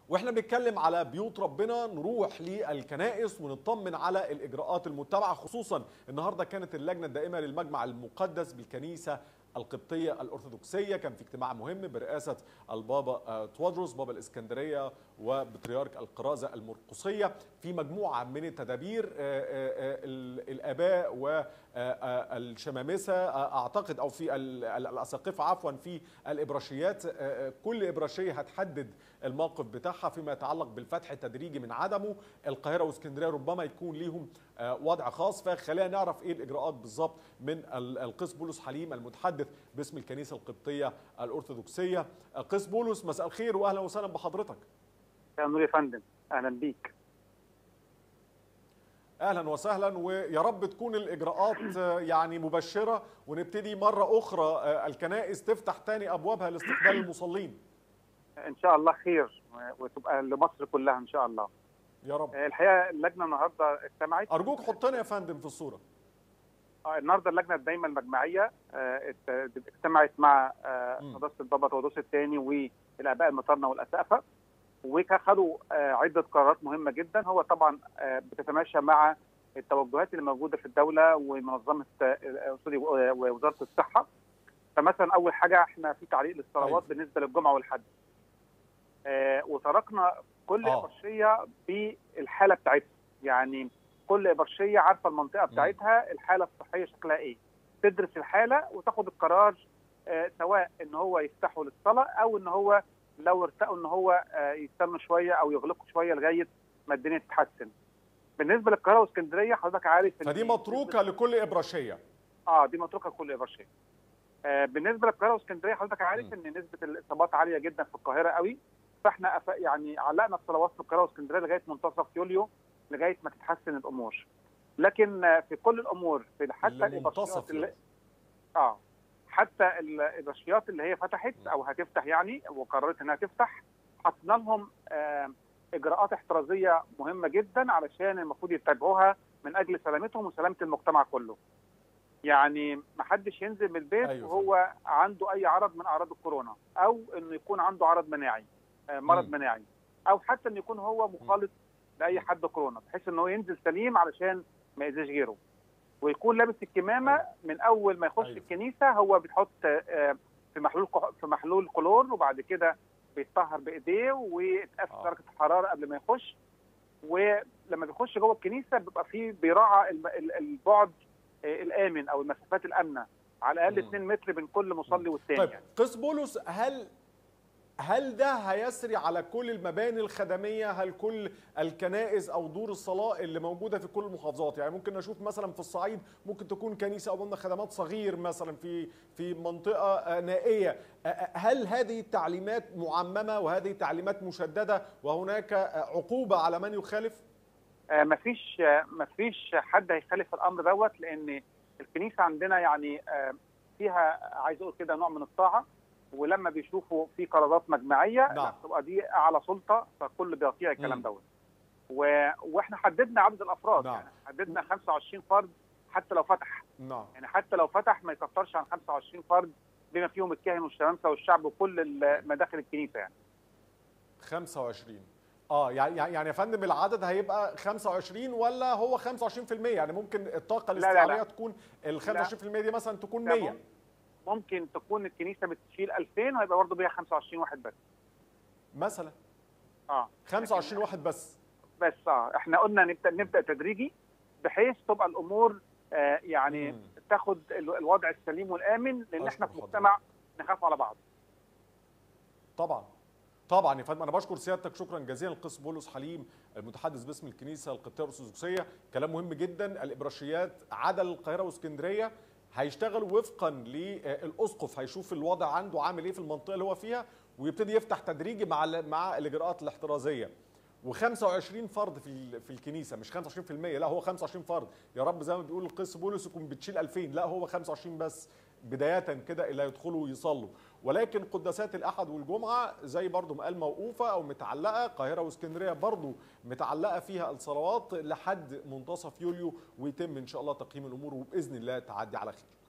واحنا بنتكلم على بيوت ربنا نروح للكنائس ونطمن على الاجراءات المتبعه خصوصا النهارده كانت اللجنه الدائمه للمجمع المقدس بالكنيسه القبطية الأرثوذكسية كان في اجتماع مهم برئاسة البابا توادروس بابا الإسكندرية وبطريارك القرازة المرقصية في مجموعة من التدابير الآباء والشمامسة أعتقد أو في الأساقفة عفوا في الإبراشيات كل إبراشية هتحدد الموقف بتاعها فيما يتعلق بالفتح التدريجي من عدمه القاهرة واسكندرية ربما يكون ليهم وضع خاص فخلينا نعرف ايه الاجراءات بالظبط من القس بولس حليم المتحدث باسم الكنيسه القبطيه الارثوذكسيه قس بولس مساء الخير واهلا وسهلا بحضرتك يا نور يا فندم اهلا بيك اهلا وسهلا ويا رب تكون الاجراءات يعني مبشره ونبتدي مره اخرى الكنائس تفتح تاني ابوابها لاستقبال المصلين ان شاء الله خير وتبقى لمصر كلها ان شاء الله يا رب الحقيقه اللجنه النهارده اجتمعت ارجوك حطنا يا فندم في الصوره النهارده اللجنه الدايمه المجمعيه اجتمعت مع قداسه البابا تودوس الثاني والاباء المطرنه والاسقفه وخدوا عده قرارات مهمه جدا هو طبعا بتتماشى مع التوجهات اللي موجوده في الدوله ومنظمه ووزاره الصحه فمثلا اول حاجه احنا في تعليق للصلوات أيوة. بالنسبه للجمعه والحد وتركنا كل آه. ابرشيه بالحاله بتاعتها يعني كل ابرشيه عارفه المنطقه بتاعتها الحاله الصحيه شكلها ايه تدرس الحاله وتاخد القرار آه سواء ان هو يفتحوا للصلاه او ان هو لو ارتقوا ان هو آه يستنوا شويه او يغلقوا شويه لغايه ما الدنيا تتحسن بالنسبه للقاهره واسكندريه حضرتك عارف فدي متروكه لكل ابرشيه اه دي متروكه لكل ابرشيه آه بالنسبه للقاهره واسكندريه حضرتك عارف ان نسبه الاصابات عاليه جدا في القاهره قوي فاحنا يعني علقنا الصلوات في القاهره واسكندريه لغايه منتصف يوليو لغايه ما تتحسن الامور لكن في كل الامور في حتى الابرشيات اللي اه حتى الابرشيات اللي هي فتحت او هتفتح يعني وقررت انها تفتح حطينا لهم آه اجراءات احترازيه مهمه جدا علشان المفروض يتبعوها من اجل سلامتهم وسلامه المجتمع كله. يعني ما حدش ينزل من البيت أيوة. وهو عنده اي عرض من اعراض الكورونا او انه يكون عنده عرض مناعي آه مرض م. مناعي او حتى انه يكون هو مخالط لاي حد كورونا بحيث ان هو ينزل سليم علشان ما يأذيش غيره ويكون لابس الكمامه من اول ما يخش أيوة. الكنيسه هو بيحط في محلول في محلول كلور وبعد كده بيتطهر بايديه ويتقاس درجه الحراره قبل ما يخش ولما بيخش جوه الكنيسه بيبقى فيه بيراعى البعد الامن او المسافات الامنه على الاقل 2 متر بين كل مصلي والثاني طيب يعني. قس بولس هل هل ده هيسري على كل المباني الخدميه هل كل الكنائس او دور الصلاه اللي موجوده في كل المحافظات يعني ممكن نشوف مثلا في الصعيد ممكن تكون كنيسه او ضمن خدمات صغير مثلا في في منطقه نائيه هل هذه التعليمات معممه وهذه تعليمات مشدده وهناك عقوبه على من يخالف مفيش مفيش حد هيخالف الامر دوت لان الكنيسه عندنا يعني فيها عايز اقول كده نوع من الطاعه ولما بيشوفوا في قرارات مجمعيه نعم. تبقى دي اعلى سلطه فكل بيطيع الكلام دوت و... واحنا حددنا عدد الافراد نعم. يعني حددنا 25 فرد حتى لو فتح نعم. يعني حتى لو فتح ما يكترش عن 25 فرد بما فيهم الكاهن والشمامسه والشعب وكل مداخل الكنيسه يعني 25 اه يعني يعني يا فندم العدد هيبقى 25 ولا هو 25% يعني ممكن الطاقه الاستيعابيه تكون ال 25% دي مثلا تكون 100 ممكن تكون الكنيسه بتشيل 2000 ويبقى برضه بيها 25 واحد بس مثلا اه 25 واحد بس بس اه احنا قلنا نبدا نبدا تدريجي بحيث تبقى الامور آه يعني مم. تاخد الوضع السليم والامن لان احنا في مجتمع نخاف على بعض طبعا طبعا يا فندم انا بشكر سيادتك شكرا جزيلا القس بولس حليم المتحدث باسم الكنيسه القبطيه الارثوذكسيه كلام مهم جدا الابراشيات عدا القاهره واسكندريه هيشتغل وفقا للاسقف هيشوف الوضع عنده عامل ايه في المنطقه اللي هو فيها ويبتدي يفتح تدريجي مع مع الاجراءات الاحترازيه و25 فرد في في الكنيسه مش 25% لا هو 25 فرد يا رب زي ما بيقول القس بولس يكون بتشيل 2000 لا هو 25 بس بدايه كده اللي هيدخلوا ويصلوا ولكن قداسات الاحد والجمعه زي برضو ما قال موقوفه او متعلقه القاهره واسكندريه برضو متعلقه فيها الصلوات لحد منتصف يوليو ويتم ان شاء الله تقييم الامور وباذن الله تعدي على خير